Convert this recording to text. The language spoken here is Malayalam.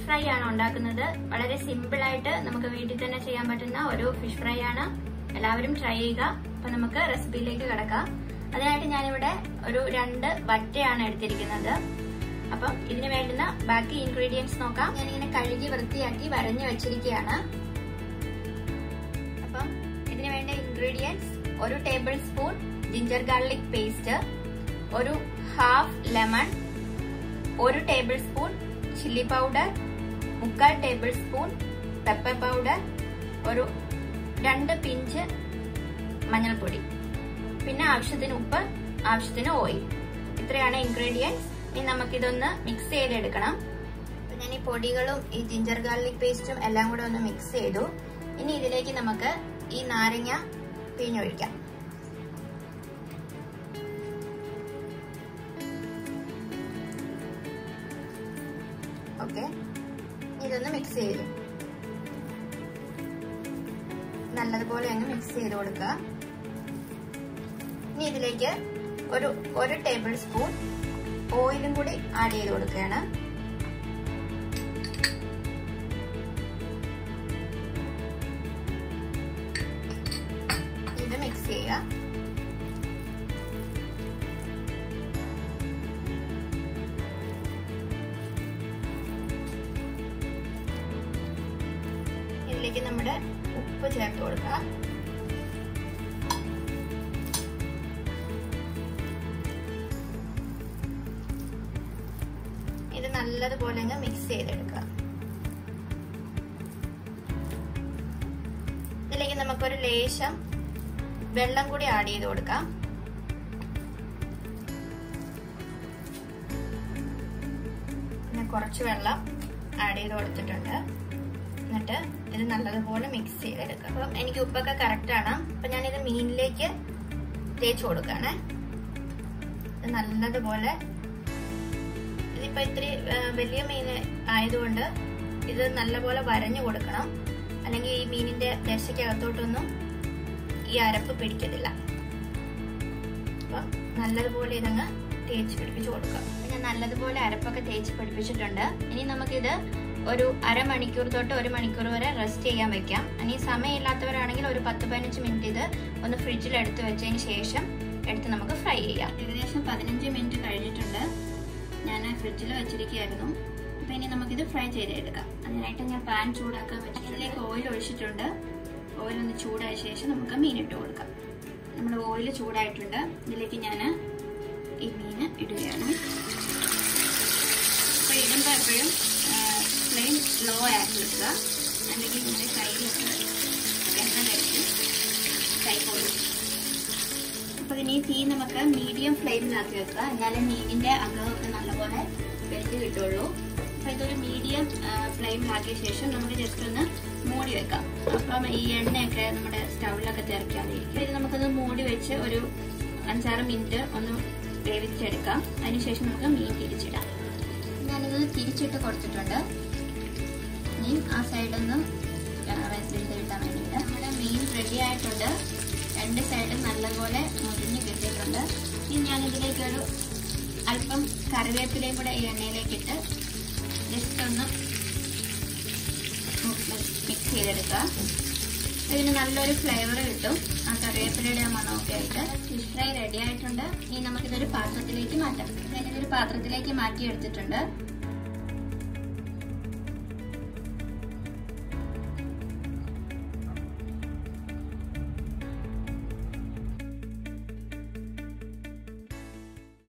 ഫ്രൈ ആണ് ഉണ്ടാക്കുന്നത് വളരെ സിമ്പിൾ ആയിട്ട് നമുക്ക് വീട്ടിൽ തന്നെ ചെയ്യാൻ പറ്റുന്ന ഒരു ഫിഷ് ഫ്രൈ ആണ് എല്ലാവരും ട്രൈ ചെയ്യുക അപ്പൊ നമുക്ക് റെസിപ്പിയിലേക്ക് കിടക്കാം അതിനായിട്ട് ഞാനിവിടെ ഒരു രണ്ട് വറ്റയാണ് എടുത്തിരിക്കുന്നത് അപ്പം ഇതിന് വേണ്ടുന്ന ബാക്കി ഇൻഗ്രീഡിയൻസ് നോക്കാം ഞാനിങ്ങനെ കഴുകി വൃത്തിയാക്കി വരഞ്ഞു വെച്ചിരിക്കുകയാണ് അപ്പം ഇതിന് വേണ്ട ഇൻഗ്രീഡിയൻസ് ഒരു tablespoon ginger garlic paste ഒരു ഹാഫ് ലെമൺ ഒരു ടേബിൾ സ്പൂൺ ചില്ലി പൗഡർ മുക്കാൽ ടേബിൾ സ്പൂൺ പെപ്പർ പൗഡർ ഒരു രണ്ട് പിഞ്ച് മഞ്ഞൾപ്പൊടി പിന്നെ ആവശ്യത്തിന് ഉപ്പ് ആവശ്യത്തിന് ഓയിൽ ഇത്രയാണ് ഇൻഗ്രീഡിയൻസ് ഇനി നമുക്കിതൊന്ന് മിക്സ് ചെയ്തെടുക്കണം അപ്പൊ ഞാൻ ഈ പൊടികളും ഈ ജിഞ്ചർ ഗാർലിക് പേസ്റ്റും എല്ലാം കൂടെ ഒന്ന് മിക്സ് ചെയ്തു ഇനി ഇതിലേക്ക് നമുക്ക് ഈ നാരങ്ങ പിഴിഞ്ഞൊഴിക്കാം ഓക്കെ ഇതൊന്ന് മിക്സ് ചെയ്തു നല്ലതുപോലെ അങ്ങ് മിക്സ് ചെയ്ത് കൊടുക്കുക ഇനി ഇതിലേക്ക് ഒരു ഒരു ടേബിൾ സ്പൂൺ ഓയിലും കൂടി ആഡ് ചെയ്ത് കൊടുക്കുകയാണ് ഇത് മിക്സ് ചെയ്യുക ഇതിലേക്ക് നമ്മുടെ ഉപ്പ് ചേർത്ത് കൊടുക്കുക ഇത് നല്ലതുപോലെ അങ്ങ് മിക്സ് ചെയ്തെടുക്കുക ഇതിലേക്ക് നമുക്കൊരു ലേശം വെള്ളം കൂടി ആഡ് ചെയ്ത് കൊടുക്കാം പിന്നെ കുറച്ച് വെള്ളം ആഡ് ചെയ്ത് കൊടുത്തിട്ടുണ്ട് എന്നിട്ട് ഇത് നല്ലതുപോലെ മിക്സ് ചെയ്തെടുക്കുക അപ്പം എനിക്ക് ഉപ്പൊക്കെ കറക്റ്റ് ആണ് അപ്പൊ ഞാനിത് മീനിലേക്ക് തേച്ച് കൊടുക്കുകയാണ് ഇത് നല്ലതുപോലെ ഇതിപ്പോ ഇത്തിരി വലിയ മീൻ ആയതുകൊണ്ട് ഇത് നല്ലപോലെ വരഞ്ഞു കൊടുക്കണം അല്ലെങ്കിൽ ഈ മീനിന്റെ ദശയ്ക്കകത്തോട്ടൊന്നും ഈ അരപ്പ് പിടിക്കത്തില്ല അപ്പൊ നല്ലതുപോലെ ഇതങ്ങ് തേച്ച് പിടിപ്പിച്ച് കൊടുക്കുക ഞാൻ നല്ലതുപോലെ അരപ്പൊക്കെ തേച്ച് പിടിപ്പിച്ചിട്ടുണ്ട് ഇനി നമുക്കിത് ഒരു അരമണിക്കൂർ തൊട്ട് ഒരു മണിക്കൂർ വരെ റെസ്റ്റ് ചെയ്യാൻ വെക്കാം ഇനി സമയമില്ലാത്തവരാണെങ്കിൽ ഒരു പത്ത് പതിനഞ്ച് മിനിറ്റ് ഇത് ഒന്ന് ഫ്രിഡ്ജിൽ എടുത്ത് വെച്ചതിന് ശേഷം എടുത്ത് നമുക്ക് ഫ്രൈ ചെയ്യാം ഏകദേശം പതിനഞ്ച് മിനിറ്റ് കഴിഞ്ഞിട്ടുണ്ട് ഞാൻ ഫ്രിഡ്ജിൽ വെച്ചിരിക്കുകയായിരുന്നു അപ്പൊ ഇനി നമുക്കിത് ഫ്രൈ ചെയ്തെടുക്കാം അതിനായിട്ട് ഞാൻ പാൻ ചൂടാക്കാൻ വെച്ചു ഇതിലേക്ക് ഓയിൽ ഒഴിച്ചിട്ടുണ്ട് ഓയിൽ ഒന്ന് ചൂടായ ശേഷം നമുക്ക് മീൻ ഇട്ട് കൊടുക്കാം നമ്മുടെ ഓയിൽ ചൂടായിട്ടുണ്ട് ഇതിലേക്ക് ഞാൻ ഈ മീൻ ഇടുകയാണ് അപ്പോൾ ഇടുമ്പോൾ എപ്പോഴും ഫ്ലെയിം ലോ ആക്കി വെക്കുക അല്ലെങ്കിൽ നിങ്ങളുടെ കയ്യിലൊക്കെ എണ്ണ കഴിച്ച് കൈ പോകും അപ്പോൾ ഇനി തീ നമുക്ക് മീഡിയം ഫ്ലെയിമിലാക്കി വെക്കുക എന്നാലേ മീനിന്റെ അകമൊക്കെ നല്ലപോലെ വെന്ത് കിട്ടുള്ളൂ അപ്പോൾ ഇതൊരു മീഡിയം ഫ്ലെയിമിലാക്കിയ ശേഷം നമുക്ക് ജസ്റ്റ് ഒന്ന് മൂടി വെക്കാം അപ്പം ഈ എണ്ണയൊക്കെ നമ്മുടെ സ്റ്റൗവിലൊക്കെ തിരക്കാതിരിക്കും ഇത് നമുക്കൊന്ന് മൂടി വെച്ച് ഒരു അഞ്ചാറ് മിനിറ്റ് ഒന്ന് വേവിച്ചെടുക്കാം അതിനുശേഷം നമുക്ക് മീൻ തിരിച്ചിടാം ഞാനിത് തിരിച്ചിട്ട് കൊടുത്തിട്ടുണ്ട് ഇനിയും ആ സൈഡൊന്നും വെന്ത് കിട്ടാൻ വേണ്ടിയിട്ട് നമ്മുടെ മീൻ റെഡി ആയിട്ടുണ്ട് രണ്ട് സൈഡും നല്ലപോലെ മുരിഞ്ഞ് കിട്ടിയിട്ടുണ്ട് ഇനി ഞാനിതിലേക്ക് ഒരു അല്പം കറിവേപ്പിലയും കൂടെ ഈ എണ്ണയിലേക്ക് ഇട്ട് ജസ്റ്റ് ഒന്ന് മിക്സ് ചെയ്തെടുക്കുക ഇതിന് നല്ലൊരു ഫ്ലേവർ കിട്ടും ആ കറിവേപ്പിലയുടെ മണമൊക്കെ ആയിട്ട് ഫിഷ് ഫ്രൈ റെഡി ആയിട്ടുണ്ട് ഇനി നമുക്കിതൊരു പാത്രത്തിലേക്ക് മാറ്റാം ഞാനിതൊരു പാത്രത്തിലേക്ക് മാറ്റി എടുത്തിട്ടുണ്ട്